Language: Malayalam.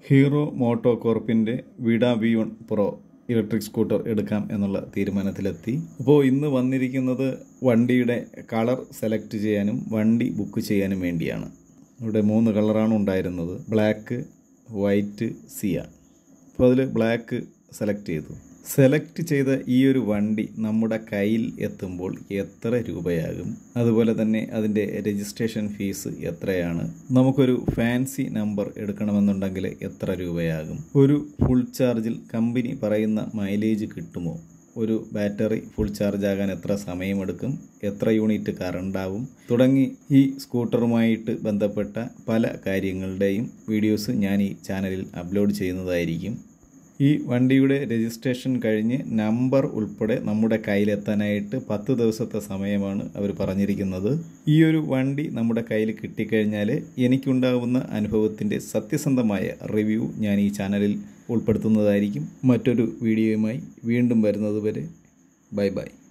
ഹീറോ മോട്ടോ കോർപ്പിൻ്റെ Vida V one pro electric scooter എടുക്കാം എന്നുള്ള തീരുമാനത്തിലെത്തി അപ്പോൾ ഇന്ന് വന്നിരിക്കുന്നത് വണ്ടിയുടെ കളർ സെലക്ട് ചെയ്യാനും വണ്ടി ബുക്ക് ചെയ്യാനും വേണ്ടിയാണ് ഇവിടെ മൂന്ന് കളറാണ് ഉണ്ടായിരുന്നത് ബ്ലാക്ക് വൈറ്റ് സിയ അപ്പോൾ അതിൽ ബ്ലാക്ക് സെലക്ട് ചെയ്തു സെലക്ട് ചെയ്ത ഈ ഒരു വണ്ടി നമ്മുടെ കയ്യിൽ എത്തുമ്പോൾ എത്ര രൂപയാകും അതുപോലെ തന്നെ അതിൻ്റെ രജിസ്ട്രേഷൻ ഫീസ് എത്രയാണ് നമുക്കൊരു ഫാൻസി നമ്പർ എടുക്കണമെന്നുണ്ടെങ്കിൽ എത്ര രൂപയാകും ഒരു ഫുൾ ചാർജിൽ കമ്പനി പറയുന്ന മൈലേജ് കിട്ടുമോ ഒരു ബാറ്ററി ഫുൾ ചാർജ് ആകാൻ എത്ര സമയമെടുക്കും എത്ര യൂണിറ്റ് കറണ്ടാവും തുടങ്ങി ഈ സ്കൂട്ടറുമായിട്ട് ബന്ധപ്പെട്ട പല കാര്യങ്ങളുടെയും വീഡിയോസ് ഞാൻ ഈ ചാനലിൽ അപ്ലോഡ് ചെയ്യുന്നതായിരിക്കും ഈ വണ്ടിയുടെ രജിസ്ട്രേഷൻ കഴിഞ്ഞ് നമ്പർ ഉൾപ്പെടെ നമ്മുടെ കയ്യിലെത്താനായിട്ട് പത്ത് ദിവസത്തെ സമയമാണ് അവർ പറഞ്ഞിരിക്കുന്നത് ഈ ഒരു വണ്ടി നമ്മുടെ കയ്യിൽ കിട്ടിക്കഴിഞ്ഞാൽ എനിക്കുണ്ടാകുന്ന അനുഭവത്തിൻ്റെ സത്യസന്ധമായ റിവ്യൂ ഞാൻ ഈ ചാനലിൽ ഉൾപ്പെടുത്തുന്നതായിരിക്കും മറ്റൊരു വീഡിയോയുമായി വീണ്ടും വരുന്നത് വരെ ബൈ ബൈ